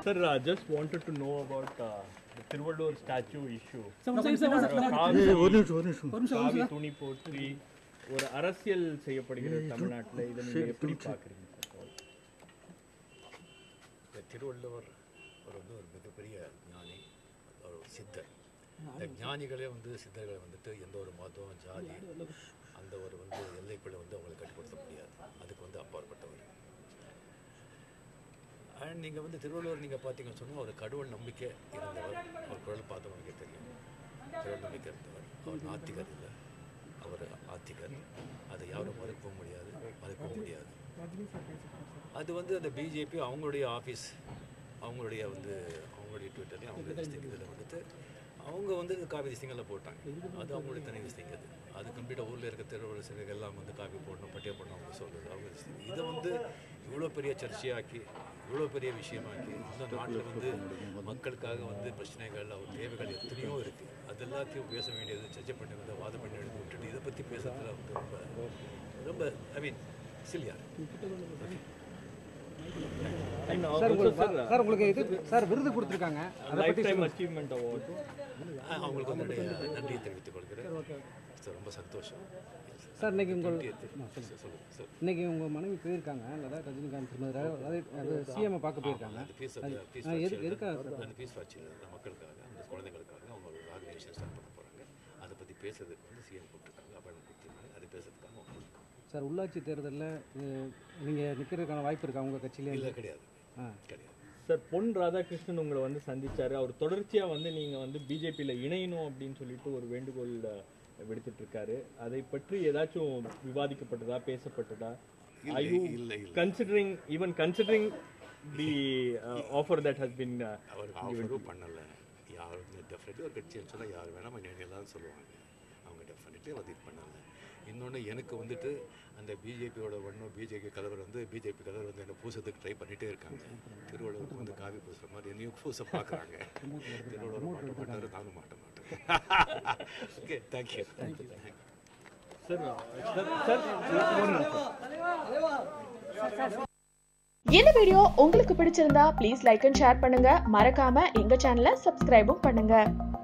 Sir, uh, just wanted to know about uh, the Tiruvallur statue issue. Sir sir sir sir காவி ஒரு நிமிஷம் ஒரு நிமிஷம் ஒரு நிமிஷம் காவி துணி போற்றி ஒரு அரசியல் செய்யப்படுகிறது தமிழ்நாட்டுல இதை நீங்க எப்படி பாக்குறீங்க சார் இந்த திருவள்ளுவர் அவர் வந்து ஒரு மிகப்பெரிய ஞானி ஒரு சித்தர் இந்த ஞானிகளே வந்து சித்தர்களை வந்துட்டு எந்த ஒரு மதம் ஜாதி அந்த ஒரு வந்து எல்லைக்குள்ளே வந்து அவங்களை கட்டுப்படுத்த முடியாது அதுக்கு வந்து அப்பாற்பட்டவர் அண்ட் நீங்கள் வந்து திருவள்ளுவர் நீங்கள் பார்த்தீங்கன்னு சொன்னால் ஒரு கடவுள் நம்பிக்கை இருந்தவர் அவர் குரல் பார்த்தவங்களுக்கே தெரியும் கடவுள் நம்பிக்கை இருந்தவர் அவர் நாத்திகர் இல்லை அவர் ஆத்திகர் அதை யாரும் மறுக்கவும் முடியாது மறுக்கவும் முடியாது அது வந்து அந்த பிஜேபி அவங்களுடைய ஆஃபீஸ் அவங்களுடைய வந்து அவங்களுடைய ட்விட்டர்லேயும் அவங்க திஸ்டிங் இதில் வந்துட்டு அவங்க வந்து இந்த காவி திஸ்டிங்கெல்லாம் போட்டாங்க அது அவங்களுடைய தனி திஸ்டிங் அது அது கம்ப்ளீட்டாக ஊரில் இருக்க திருவள்ளுவர் சிலைகள் எல்லாம் வந்து காப்பி போடணும் பட்டிய போடணும் அவங்க சொல்கிறது அவங்க திஸ்டிங் இதை வந்து இவ்வளோ பெரிய சர்ச்சையாக்கி இவ்வளோ பெரிய விஷயமாக்கி இந்த நாட்டில் வந்து மக்களுக்காக வந்து பிரச்சனைகள் அவர் தேவைகள் எத்தனையோ இருக்குது அது எல்லாத்தையும் பேச வேண்டியது சர்ச்சை பண்ணி வந்து வாதம் பண்ணி எடுத்து விட்டுட்டு இதை பற்றி பேசுறதுல வந்து ரொம்ப ரொம்ப ஐ மீன் சில்லியா And சார் also, sir, உங்களுக்கு சார் உங்களுக்கு இது சார் விருது கொடுத்துருக்காங்க அதை பற்றி lifetime achievement award. ஆஹ் அவங்களுக்கு வந்து என்னுடைய நன்றியை தெரிவித்துக் கொள்கிறேன் சார் ரொம்ப சந்தோஷம் சார் இன்னைக்கு உங்கள் சொல்லுங்கள் சார் இன்னைக்கு உங்கள் மனைவி போயிருக்காங்க அதாவது ரஜினிகாந்த் திருமதி அதாவது அது சிஎம் பார்க்க போயிருக்காங்க அந்த பீஸ் அது- பீஸ் ஆ, எது- எதுக்காக சார் அந்த பீஸ் வாட்சியில் அந்த மக்களுக்காக அந்த குழந்தைங்களுக்காக அவங்க ஒரு ஆர்கனைசேஷன் ஸ்டார்ட் பண்ண போகிறாங்க அதை பற்றி பேசுறதுக்கு வந்து சிஎம் கூப்பிட்டுருக்காங்க அப்பாயின்மெண்ட் கொடுத்துருக்காங்க அது பேசுறதுக்காக அவங்க கூப்பிட்டுருக்காங்க சார் உள்ளாட்சி தேர்தலில் நீங்கள் நிற்கிறதுக்கான வாய்ப்பு இருக்கா உங்கள் கட்சியிலே இல்லை கிடையாது ஆ கிடையாது சார் பொன் ராதாகிருஷ்ணன் உங்களை வந்து சந்திச்சாரு அவர் தொடர்ச்சியா வந்து நீங்க வந்து பிஜேபியில இணையணும் அப்படின்னு சொல்லிட்டு ஒரு வேண்டுகோள் அஹ், விடுத்துட்டு இருக்காரு அதை பற்றி ஏதாச்சும் விவாதிக்கப்பட்டதா பேசப்பட்டதா இல்லை, Are you இல்லை, இல்லை. considering even considering the uh, offer that has been uh, அவர் ஆஃபரும் பண்ணலை யாரும் டெஃபினெட்லி ஒரு கட்சின்னு சொன்னால் யார் வேணால் நினைலாம் சொல்லுவாங்க அவங்க டெஃபினெட்லி அது இது பண்ணலை இன்னொன்று எனக்கு வந்துட்டு அந்த பிஜேபியோட ஒன்றும் பிஜேபி கலவர் வந்து பிஜேபி கலவர் வந்து என்ன பூசத்துக்கு ட்ரை பண்ணிகிட்டே இருக்காங்க திருவள்ளுவருக்கு வந்து காவி பூசுகிற மாதிரி என்னையும் பூச பார்க்குறாங்க திருவள்ளுவர் மாட்ட மாட்டார் நானும் மாட்ட மாட்டேன் okay thank you thank you thank you sir, uh, sir, sir, one minute. இந்த வீடியோ உங்களுக்கு பிடிச்சிருந்தா ப்ளீஸ் லைக் அண்ட் ஷேர் பண்ணுங்க மறக்காம எங்க சேனலை சப்ஸ்கிரைபும் பண்ணுங்க